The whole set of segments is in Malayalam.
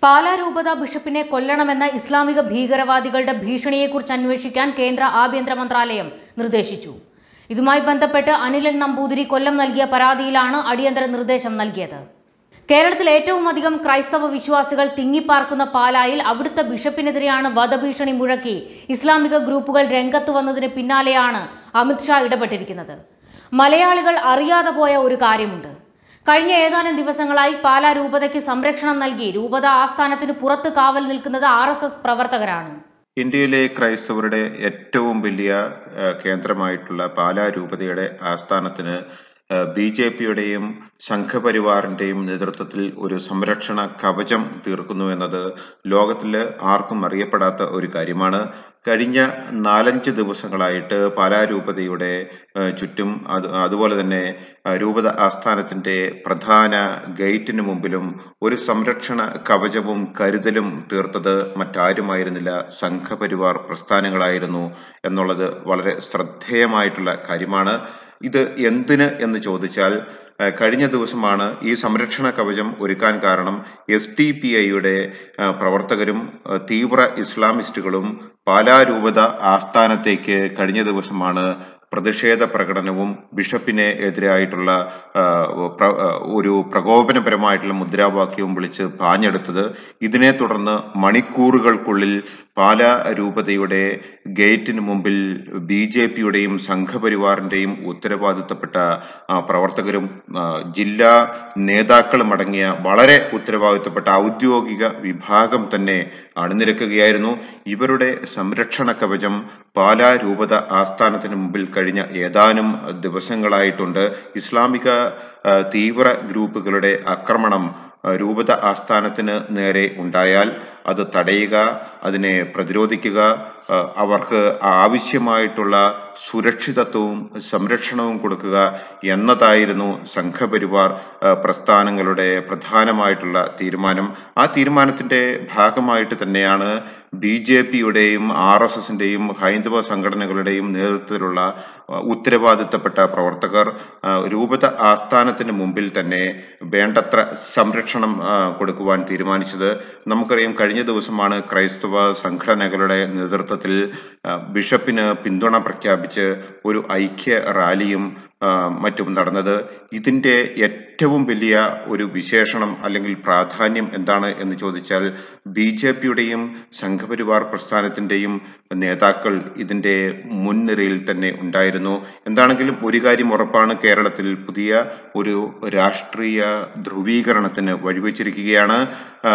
പാലാ രൂപത ബിഷപ്പിനെ കൊല്ലണമെന്ന ഇസ്ലാമിക ഭീകരവാദികളുടെ ഭീഷണിയെക്കുറിച്ച് അന്വേഷിക്കാൻ കേന്ദ്ര ആഭ്യന്തര മന്ത്രാലയം നിർദ്ദേശിച്ചു ഇതുമായി ബന്ധപ്പെട്ട് അനിലൻ നമ്പൂതിരി കൊല്ലം നൽകിയ പരാതിയിലാണ് അടിയന്തര നിർദ്ദേശം നൽകിയത് കേരളത്തിൽ ഏറ്റവും അധികം ക്രൈസ്തവ വിശ്വാസികൾ തിങ്ങിപ്പാർക്കുന്ന പാലായിൽ അവിടുത്തെ ബിഷപ്പിനെതിരെയാണ് വധഭീഷണി മുഴക്കി ഇസ്ലാമിക ഗ്രൂപ്പുകൾ രംഗത്ത് വന്നതിന് പിന്നാലെയാണ് അമിത്ഷാ ഇടപെട്ടിരിക്കുന്നത് മലയാളികൾ അറിയാതെ പോയ ഒരു കാര്യമുണ്ട് കഴിഞ്ഞ ഏതാനും ദിവസങ്ങളായി പാലാ രൂപതയ്ക്ക് സംരക്ഷണം നൽകി രൂപത ആസ്ഥാനത്തിന് പുറത്ത് കാവൽ നിൽക്കുന്നത് ആർ പ്രവർത്തകരാണ് ഇന്ത്യയിലെ ക്രൈസ്തവരുടെ ഏറ്റവും വലിയ ഏഹ്, കേന്ദ്രമായിട്ടുള്ള പാലാ രൂപതയുടെ ആസ്ഥാനത്തിന് ബി ജെ പിയുടെയും സംഘപരിവാറിന്റെയും നേതൃത്വത്തിൽ ഒരു സംരക്ഷണ കവചം തീർക്കുന്നു എന്നത് ലോകത്തിൽ ആർക്കും അറിയപ്പെടാത്ത ഒരു കാര്യമാണ് കഴിഞ്ഞ നാലഞ്ച് ദിവസങ്ങളായിട്ട് പാലാ രൂപതയുടെ ഏഹ്, ചുറ്റും അത് അതുപോലെ തന്നെ ഏഹ്, രൂപത ആസ്ഥാനത്തിന്റെ പ്രധാന ഗേറ്റിന് മുമ്പിലും ഒരു സംരക്ഷണ കവചവും കരുതലും തീർത്തത് മറ്റാരുമായിരുന്നില്ല സംഘപരിവാർ പ്രസ്ഥാനങ്ങളായിരുന്നു എന്നുള്ളത് വളരെ ശ്രദ്ധേയമായിട്ടുള്ള കാര്യമാണ് ഇത് എന്തിന് എന്ന് ചോദിച്ചാൽ ഏഹ്, കഴിഞ്ഞ ദിവസമാണ് ഈ സംരക്ഷണ കവചം ഒരുക്കാൻ കാരണം എസ് ടി പി ഐയുടെ പ്രവർത്തകരും ഏഹ്, തീവ്ര ഇസ്ലാമിസ്റ്റുകളും പാലാ രൂപത ആസ്ഥാനത്തേക്ക് കഴിഞ്ഞ ദിവസമാണ് പ്രതിഷേധ പ്രകടനവും ബിഷപ്പിനെ എതിരായിട്ടുള്ള ആ, പ്ര- ആ, ഒരു പ്രകോപനപരമായിട്ടുള്ള മുദ്രാവാക്യവും വിളിച്ച് പാഞ്ഞെടുത്തത് ഇതിനെ തുടർന്ന് മണിക്കൂറുകൾക്കുള്ളിൽ പാലാ രൂപതയുടെ ഗേറ്റിന് മുമ്പിൽ ബി ജെ പിയുടെയും സംഘപരിവാറിന്റെയും ഉത്തരവാദിത്തപ്പെട്ട ആ, പ്രവർത്തകരും ആ, ജില്ലാ നേതാക്കളും അടങ്ങിയ വളരെ ഉത്തരവാദിത്തപ്പെട്ട ഔദ്യോഗിക വിഭാഗം തന്നെ അണിനിരക്കുകയായിരുന്നു ഇവരുടെ സംരക്ഷണ കവചം പാലാ രൂപത ആസ്ഥാനത്തിന് മുമ്പിൽ കഴിഞ്ഞ ഏതാനും ദിവസങ്ങളായിട്ടുണ്ട് ഇസ്ലാമിക ആ, തീവ്ര ഗ്രൂപ്പുകളുടെ ആക്രമണം ആ, രൂപത ആസ്ഥാനത്തിന് നേരെ ഉണ്ടായാൽ അത് തടയുക അതിനെ പ്രതിരോധിക്കുക ആ, അവർക്ക് ആവശ്യമായിട്ടുള്ള സുരക്ഷിതത്വവും സംരക്ഷണവും കൊടുക്കുക എന്നതായിരുന്നു സംഘപരിവാർ ആ, പ്രസ്ഥാനങ്ങളുടെ പ്രധാനമായിട്ടുള്ള തീരുമാനം ആ തീരുമാനത്തിന്റെ ഭാഗമായിട്ട് തന്നെയാണ് ബി ജെ പിയുടെയും ആർ എസ് എസിന്റെയും ഹൈന്ദവ സംഘടനകളുടെയും നേതൃത്വത്തിലുള്ള ആ, ഉത്തരവാദിത്തപ്പെട്ട പ്രവർത്തകർ ആ, രൂപത ആസ്ഥാനത്തിന് മുമ്പിൽ തന്നെ വേണ്ടത്ര സംരക്ഷണം ആ, കൊടുക്കുവാൻ തീരുമാനിച്ചത് നമുക്കറിയാം കഴിഞ്ഞ ദിവസമാണ് ക്രൈസ്തവ സംഘടനകളുടെ നേതൃത്വത്തിൽ ആ, ബിഷപ്പിന് പിന്തുണ പ്രഖ്യാപിച്ച് ഒരു ഐക്യ റാലിയും ആ, മറ്റും നടന്നത് ഇതിന്റെ ഏറ്റവും വലിയ ഒരു വിശേഷണം അല്ലെങ്കിൽ പ്രാധാന്യം എന്താണ് എന്ന് ചോദിച്ചാൽ ബി ജെ പിയുടെയും സംഘപരിവാർ പ്രസ്ഥാനത്തിന്റെയും നേതാക്കൾ ഇതിന്റെ മുൻനിരയിൽ തന്നെ ഉണ്ടായിരുന്നു എന്താണെങ്കിലും ഒരു കാര്യം ഉറപ്പാണ് കേരളത്തിൽ പുതിയ ഒരു രാഷ്ട്രീയ ധ്രുവീകരണത്തിന് വഴിവെച്ചിരിക്കുകയാണ് ആ,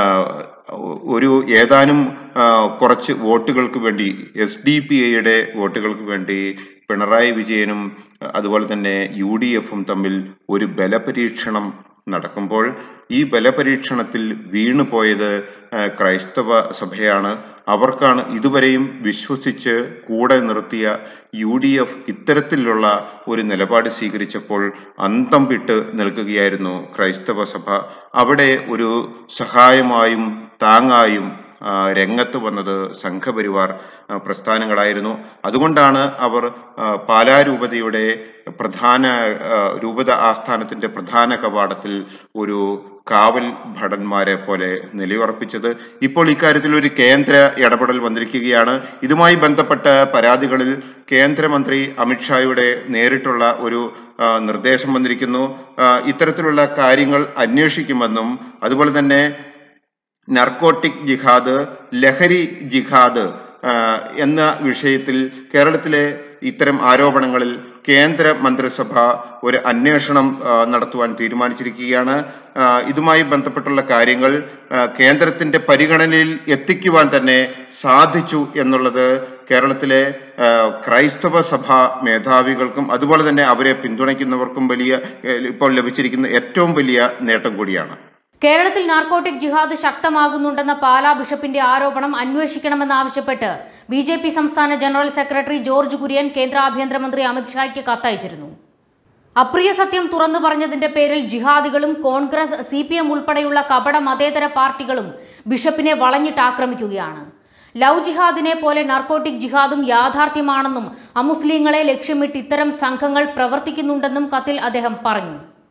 ഒരു ഏതാനും ആ, കുറച്ച് വോട്ടുകൾക്ക് വേണ്ടി എസ് ഡി പി ഐയുടെ വോട്ടുകൾക്ക് വേണ്ടി പിണറായി വിജയനും അതുപോലെ തന്നെ യു ഡി എഫും തമ്മിൽ ഒരു ബലപരീക്ഷണം നടക്കുമ്പോൾ ഈ ബലപരീക്ഷണത്തിൽ വീണുപോയത് ആ, ക്രൈസ്തവ സഭയാണ് അവർക്കാണ് ഇതുവരെയും വിശ്വസിച്ച് കൂടെ നിർത്തിയ യു ഡി എഫ് ഇത്തരത്തിലുള്ള ഒരു നിലപാട് സ്വീകരിച്ചപ്പോൾ അന്തം വിട്ട് നിൽക്കുകയായിരുന്നു ക്രൈസ്തവ സഭ അവിടെ ഒരു സഹായമായും താങ്ങായും ആ, രംഗത്ത് വന്നത് സംഘപരിവാർ ആ, പ്രസ്ഥാനങ്ങളായിരുന്നു അതുകൊണ്ടാണ് അവർ ആ, പാലാ രൂപതയുടെ പ്രധാന ആ, രൂപത ആസ്ഥാനത്തിന്റെ പ്രധാന കവാടത്തിൽ ഒരു കാവൽ ഭടന്മാരെ പോലെ നിലയുറപ്പിച്ചത് ഇപ്പോൾ ഇക്കാര്യത്തിൽ ഒരു കേന്ദ്ര ഇടപെടൽ വന്നിരിക്കുകയാണ് ഇതുമായി ബന്ധപ്പെട്ട പരാതികളിൽ കേന്ദ്രമന്ത്രി അമിത്ഷായുടെ നേരിട്ടുള്ള ഒരു ആ, നിർദ്ദേശം വന്നിരിക്കുന്നു ആ, ഇത്തരത്തിലുള്ള കാര്യങ്ങൾ അന്വേഷിക്കുമെന്നും അതുപോലെ തന്നെ നർക്കോട്ടിക് ജിഹാദ് ലഹരി ജിഹാദ് ആ, എന്ന വിഷയത്തിൽ കേരളത്തിലെ ഇത്തരം ആരോപണങ്ങളിൽ കേന്ദ്ര മന്ത്രിസഭ ഒരു അന്വേഷണം ആ, നടത്തുവാൻ തീരുമാനിച്ചിരിക്കുകയാണ് ആ, ഇതുമായി ബന്ധപ്പെട്ടുള്ള കാര്യങ്ങൾ ആ, കേന്ദ്രത്തിന്റെ പരിഗണനയിൽ എത്തിക്കുവാൻ തന്നെ സാധിച്ചു എന്നുള്ളത് കേരളത്തിലെ ആ, ക്രൈസ്തവ സഭ മേധാവികൾക്കും അതുപോലെ തന്നെ അവരെ പിന്തുണയ്ക്കുന്നവർക്കും വലിയ ഏ, ഇപ്പോൾ ലഭിച്ചിരിക്കുന്ന ഏറ്റവും വലിയ നേട്ടം കൂടിയാണ് കേരളത്തിൽ നാർക്കോട്ടിക് ജിഹാദ് ശക്തമാകുന്നുണ്ടെന്ന പാലാ ബിഷപ്പിന്റെ ആരോപണം അന്വേഷിക്കണമെന്നാവശ്യപ്പെട്ട് ബി ജെ പി സംസ്ഥാന ജനറൽ സെക്രട്ടറി ജോർജ് കുര്യൻ കേന്ദ്ര ആഭ്യന്തരമന്ത്രി അമിത്ഷായ്ക്ക് കത്തയച്ചിരുന്നു അപ്രിയ സത്യം തുറന്നു പറഞ്ഞതിന്റെ പേരിൽ ജിഹാദികളും കോൺഗ്രസ് സി പി എം ഉൾപ്പെടെയുള്ള കപട മതേതര പാർട്ടികളും ബിഷപ്പിനെ വളഞ്ഞിട്ട് ആക്രമിക്കുകയാണ് ലവ് ജിഹാദിനെ പോലെ നർക്കോട്ടിക് ജിഹാദും യാഥാർത്ഥ്യമാണെന്നും അമുസ്ലിങ്ങളെ ലക്ഷ്യമിട്ട് ഇത്തരം സംഘങ്ങൾ പ്രവർത്തിക്കുന്നുണ്ടെന്നും കത്തിൽ അദ്ദേഹം പറഞ്ഞു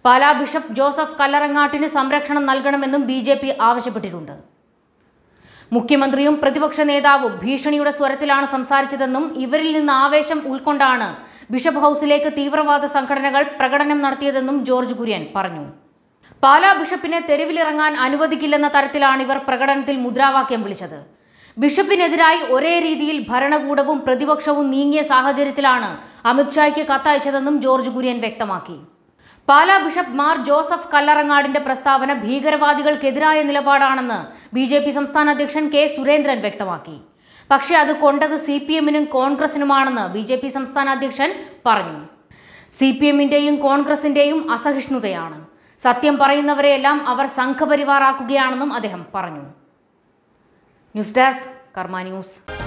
പാലാ ബിഷപ്പ് ജോസഫ് കല്ലറങ്ങാട്ടിന് സംരക്ഷണം നൽകണമെന്നും ബി ജെ പി ആവശ്യപ്പെട്ടിട്ടുണ്ട് മുഖ്യമന്ത്രിയും പ്രതിപക്ഷ നേതാവും ഭീഷണിയുടെ സ്വരത്തിലാണ് സംസാരിച്ചതെന്നും ഇവരിൽ നിന്ന് ആവേശം ഉൾക്കൊണ്ടാണ് ബിഷപ്പ് ഹൌസിലേക്ക് തീവ്രവാദ സംഘടനകൾ പ്രകടനം നടത്തിയതെന്നും ജോർജ് കുര്യൻ പറഞ്ഞു പാലാ ബിഷപ്പിനെ തെരുവിലിറങ്ങാൻ അനുവദിക്കില്ലെന്ന തരത്തിലാണ് ഇവർ പ്രകടനത്തിൽ മുദ്രാവാക്യം വിളിച്ചത് ബിഷപ്പിനെതിരായി ഒരേ രീതിയിൽ ഭരണകൂടവും പ്രതിപക്ഷവും നീങ്ങിയ സാഹചര്യത്തിലാണ് അമിത്ഷായ്ക്ക് കത്തയച്ചതെന്നും ജോർജ് കുര്യൻ വ്യക്തമാക്കി പാലാ ബിഷപ്പ് മാർ ജോസഫ് കല്ലറങ്ങാടിന്റെ പ്രസ്താവന ഭീകരവാദികൾക്കെതിരായ നിലപാടാണെന്ന് ബി ജെ പി സംസ്ഥാന അധ്യക്ഷൻ കെ സുരേന്ദ്രൻ വ്യക്തമാക്കി പക്ഷേ അത് കൊണ്ടത് സി പി എമ്മിനും കോൺഗ്രസിനുമാണെന്ന് ബി ജെ പി സംസ്ഥാന അധ്യക്ഷൻ പറഞ്ഞു സി പി എമ്മിന്റെയും കോൺഗ്രസിന്റെയും അസഹിഷ്ണുതയാണ് സത്യം പറയുന്നവരെയെല്ലാം അവർ സംഘപരിവാറാക്കുകയാണെന്നും അദ്ദേഹം പറഞ്ഞു ന്യൂസ് ഡെസ്ക് കർമ്മ ന്യൂസ്